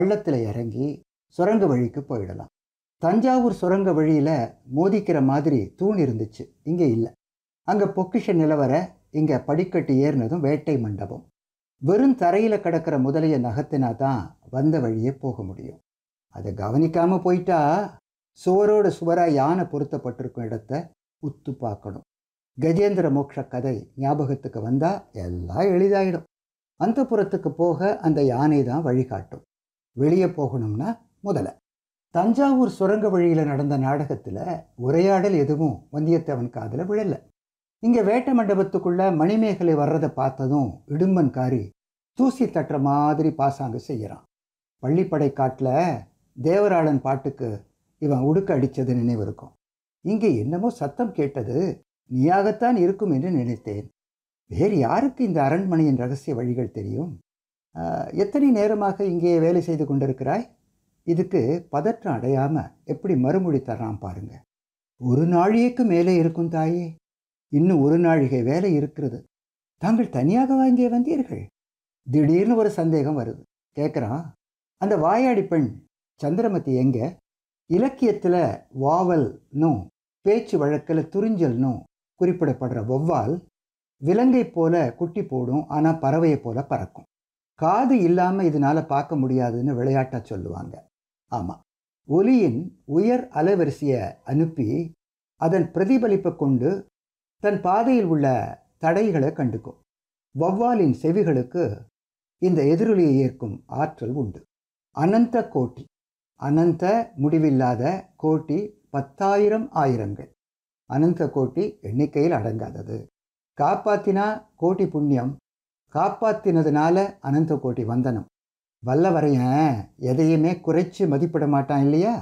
பள்ளத்தில் இறங்கி சுரங்க வழிக்கு போயிடலாம் தஞ்சாவூர் சுரங்க வழியில் மோதிக்கிற மாதிரி தூண் இருந்துச்சு இங்கே இல்லை அங்கே பொக்கிஷ நிலவர இங்கே படிக்கட்டு ஏறினதும் வேட்டை மண்டபம் வெறும் தரையில் கிடக்கிற முதலைய நகத்தினா தான் வந்த வழியே போக முடியும் அதை கவனிக்காமல் போயிட்டா சுவரோடு சுவராக யானை பொருத்தப்பட்டிருக்கும் இடத்த உத்து பார்க்கணும் கஜேந்திர மோட்ச கதை ஞாபகத்துக்கு வந்தால் எல்லாம் எளிதாயிடும் அந்த புறத்துக்கு போக அந்த யானை தான் வழிகாட்டும் வெளியே போகணும்னா முதல்ல தஞ்சாவூர் சுரங்க வழியில் நடந்த நாடகத்தில் உரையாடல் எதுவும் வந்தியத்தேவன் காதில் விழல இங்கே வேட்ட மண்டபத்துக்குள்ள மணிமேகலை வர்றதை பார்த்ததும் இடும்பன்காரி தூசி தட்டுற மாதிரி பாசாங்க செய்கிறான் பள்ளிப்படை காட்டில் தேவராளன் பாட்டுக்கு இவன் உடுக்க அடித்தது நினைவு இருக்கும் இங்கே என்னமோ சத்தம் கேட்டது நீயாகத்தான் இருக்கும் என்று நினைத்தேன் வேறு யாருக்கு இந்த அரண்மனையின் ரகசிய வழிகள் தெரியும் ஆஹ், எத்தனை நேரமாக இங்கே வேலை செய்து கொண்டிருக்கிறாய் இதுக்கு பதற்றம் அடையாம எப்படி மறுமொழி தர்றான் பாருங்க ஒரு நாழிகைக்கு மேலே இருக்கும் தாயே இன்னும் ஒரு நாழிகை வேலை இருக்கிறது தாங்கள் தனியாக வாங்கிய வந்தீர்கள் திடீர்னு ஒரு சந்தேகம் வருது கேட்குறான் அந்த வாயாடி பெண் சந்திரமதி எங்க இலக்கியத்தில் வாவல்னும் பேச்சு வழக்கில் துறிஞ்சல்னும் குறிப்பிடப்படுற வௌவால் விலங்கை போல குட்டி போடும் ஆனால் பறவையை போல பறக்கும் காது இல்லாமல் இதனால பார்க்க முடியாதுன்னு விளையாட்டா சொல்லுவாங்க ஆமாம் ஒலியின் உயர் அலைவரிசையை அனுப்பி அதன் பிரதிபலிப்பை கொண்டு தன் பாதையில் உள்ள தடைகளை கண்டுக்கும் வௌவாலின் செவிகளுக்கு இந்த எதிரொலியை ஏற்கும் ஆற்றல் உண்டு அனந்த கோட்டி அனந்த முடிவில்லாத கோட்டி பத்தாயிரம் ஆயிரங்கள் அனந்த கோட்டி எண்ணிக்கையில் அடங்காதது காப்பாத்தினா கோட்டி புண்ணியம் காப்பாத்தினதுனால அனந்த கோட்டி வந்தனம் வல்லவரையன் எதையுமே குறைச்சு மதிப்பிட மாட்டான் இல்லையா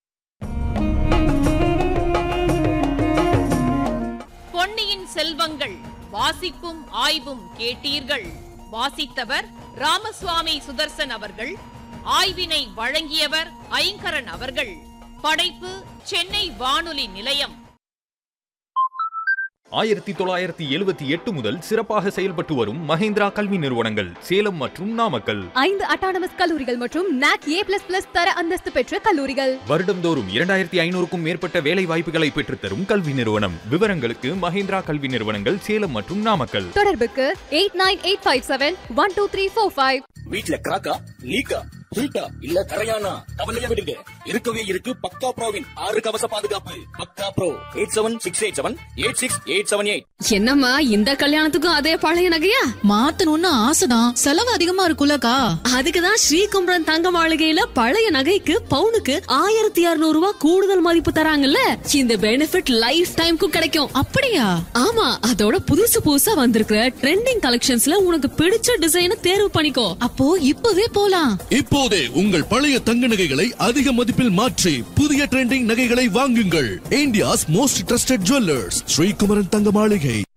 பொன்னியின் செல்வங்கள் வாசிப்பும் ஆய்வும் கேட்டீர்கள் வாசித்தவர் ராமசுவாமி சுதர்சன் அவர்கள் ஆய்வினை வழங்கியவர் ஐங்கரன் அவர்கள் படைப்பு சென்னை வானொலி நிலையம் ஆயிரத்தி தொள்ளாயிரத்தி எழுபத்தி எட்டு முதல் சிறப்பாக செயல்பட்டு வரும் மஹேந்திரா கல்வி நிறுவனங்கள் சேலம் மற்றும் நாமக்கல் ஐந்து அட்டானமஸ் கல்லூரிகள் மற்றும் நாக் ஏ பிளஸ் பிளஸ் தர அந்தஸ்து பெற்ற கல்லூரிகள் வருடம்தோறும் இரண்டாயிரத்தி ஐநூறுக்கும் மேற்பட்ட வேலை வாய்ப்புகளை பெற்றுத்தரும் கல்வி நிறுவனம் விவரங்களுக்கு மஹேந்திரா கல்வி நிறுவனங்கள் சேலம் மற்றும் நாமக்கல் தொடர்புக்கு eight nine eight five seven one two three four five வீட்ல கிராக்கா லீக்கா ஹீட்டா இல்ல கரையானா கவலைய விடுங்க இருக்கவே இருக்கு பக்கா ப்ரோவின் ஆறு கவச பாதுகாப்பு பக்கா bro eight seven six eight seven eight six eight seven eight என்னம்மா இந்த கல்யாணத்துக்கும் அதே பழைய நகையா மாத்தணும்னு ஆசைதான் செலவு அதிகமா இருக்குல்லக்கா அதுக்குதான் ஸ்ரீகும்பரன் தங்க மாளிகையில பழைய நகைக்கு பவுனுக்கு ஆயிரத்தி இருநூறு ரூபாய் கூடுதல் மதிப்பு தராங்கல்ல இந்த பெனிஃபிட் லைஃப் டைம்க்கும் கிடைக்கும் அப்படியா ஆமா அதோட புதுசு புதுசா வந்திருக்கிற ட்ரெண்டிங் கலெக்ஷன்ஸ்ல உனக்கு பிடிச்ச டிசைனை தேர்வு பண்ணிக்கோ அப்போ இப்பவே போலாம் இப்போதே உங்கள் பழைய தங்க நகைகளை அதிக மதிப்பில் மாற்றி புதிய ட்ரெண்டிங் நகைகளை வாங்குங்கள் India's most trusted jewellers Srikumaran Thanga மாளிகை